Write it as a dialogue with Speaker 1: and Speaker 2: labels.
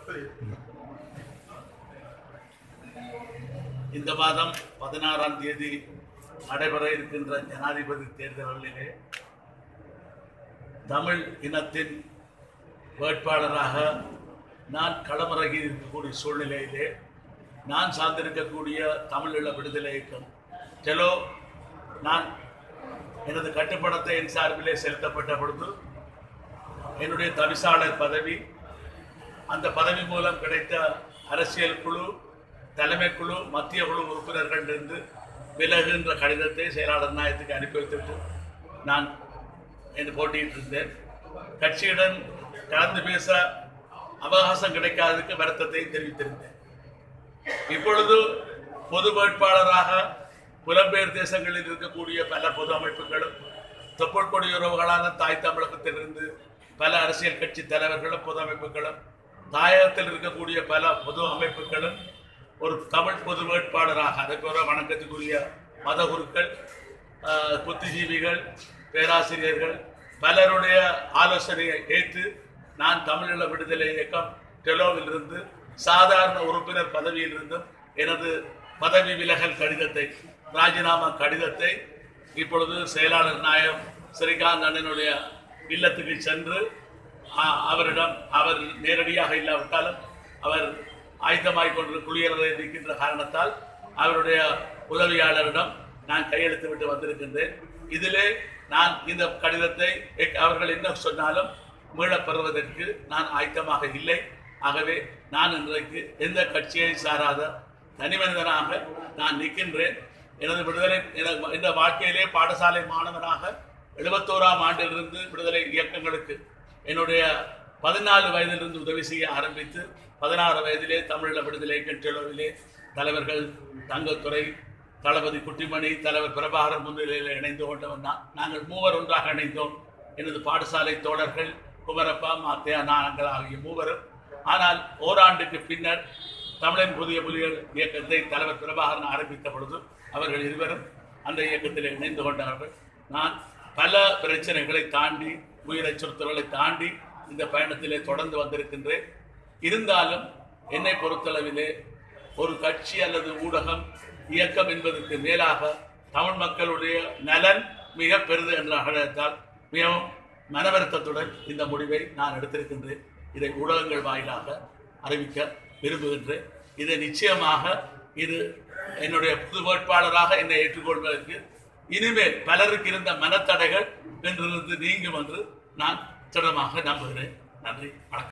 Speaker 1: இந்த மாதம் பதினாறாம் தேதி நடைபெற இருக்கின்ற ஜனாதிபதி தேர்தல்களிலே தமிழ் இனத்தின் வேட்பாளராக நான் களமிறங்கி இருக்கக்கூடிய சூழ்நிலையிலே நான் சார்ந்திருக்கக்கூடிய தமிழீழ விடுதலை இயக்கம் செலோ நான் எனது கட்டுப்பணத்தை என் சார்பிலே செலுத்தப்பட்ட பொழுது என்னுடைய தவிசாளர் பதவி அந்த பதவி மூலம் கிடைத்த அரசியல் குழு தலைமை குழு மத்திய குழு உறுப்பினர்களிலிருந்து விலகுகின்ற கடிதத்தை செயலாளர் நாயத்துக்கு அனுப்பி வைத்துவிட்டு நான் என்று போட்டியிட்டு இருந்தேன் கட்சியுடன் கலந்து பேச அவகாசம் கிடைக்காததுக்கு வருத்தத்தை தெரிவித்திருந்தேன் இப்பொழுது பொது வேட்பாளராக புலம்பெயர் தேசங்களில் இருக்கக்கூடிய பல பொது அமைப்புகளும் தொப்புள் கொடி உறவுகளான தாய் தமிழகத்திலிருந்து பல அரசியல் கட்சி தலைவர்களும் பொது அமைப்புகளும் தாயகத்தில் இருக்கக்கூடிய பல பொது அமைப்புகளும் ஒரு தமிழ் பொது வேட்பாளராக அதுக்கு வணக்கத்துக்குரிய மத குருக்கள் ஆஹ், புத்திஜீவிகள் பேராசிரியர்கள் பலருடைய ஆலோசனையை ஏற்று நான் தமிழீழ விடுதலை இயக்கம் டெலோவிலிருந்து சாதாரண உறுப்பினர் பதவியிலிருந்தும் எனது பதவி விலகல் கடிதத்தை ராஜினாமா கடிதத்தை இப்பொழுது செயலாளர் நாயம் ஸ்ரீகாந்த் அண்ணனுடைய இல்லத்துக்கு சென்று ஆ- அவரிடம் அவர் நேரடியாக இல்லாவிட்டாலும் அவர் ஆயத்தமாகிக் கொண்டு குளியலறை இருக்கின்ற காரணத்தால் அவருடைய உதவியாளரிடம் நான் கையெழுத்து விட்டு வந்திருக்கின்றேன் இதிலே நான் இந்த கடிதத்தை எக்- அவர்கள் என்ன சொன்னாலும் மீளப் பெறுவதற்கு நான் ஆயத்தமாக இல்லை ஆகவே நான் இன்றைக்கு எந்த கட்சியை சாராத தனி மனிதனாக நான் நிற்கின்றேன் எனது விடுதலை எனது இந்த வாழ்க்கையிலே பாடசாலை மாணவனாக எழுபத்தோராம் ஆண்டிலிருந்து விடுதலை இயக்கங்களுக்கு என்னுடைய பதினாலு வயதிலிருந்து உதவி செய்ய ஆரம்பித்து பதினாறு வயதிலே தமிழீழ விடுதலை கட்சியிலே தலைவர்கள் தங்கத்துறை தளபதி குட்டிமணி தலைவர் பிரபாகரன் முன்னிலையில் இணைந்து கொண்டவன் நான் நாங்கள் மூவர் ஒன்றாக இணைந்தோம் எனது பாடசாலை தோழர்கள் குமரப்பா மாத்தையா நாங்கள் ஆகிய மூவரும் ஆனால் ஓராண்டுக்கு பின்னர் தமிழன் புதிய புலிகள் இயக்கத்தை தலைவர் பிரபாகரன் ஆரம்பித்த பொழுது அவர்கள் இருவரும் அந்த இயக்கத்தில் இணைந்து கொண்டார்கள் நான் பல பிரச்சனைகளை தாண்டி உயிர் அச்சுறுத்தல்களை தாண்டி இந்த பயணத்திலே தொடர்ந்து வந்திருக்கின்றேன் இருந்தாலும் என்னை பொறுத்தளவிலே ஒரு கட்சி அல்லது ஊடகம் இயக்கம் என்பதற்கு மேலாக தமிழ் மக்களுடைய நலன் மிக பெரிது என்ற அகலத்தால் மிகவும் மனவருத்தத்துடன் இந்த முடிவை நான் எடுத்திருக்கின்றேன் இதை ஊடகங்கள் வாயிலாக அறிவிக்க விரும்புகின்றேன் இதை நிச்சயமாக இது என்னுடைய புது வேட்பாளராக என்னை ஏற்றுக்கொள்வதற்கு இனிமேல் பலருக்கு இருந்த மனத்தடைகள் என்றிருந்து நீங்கும் என்று நான் திடமாக நம்புகிறேன் நன்றி வணக்கம்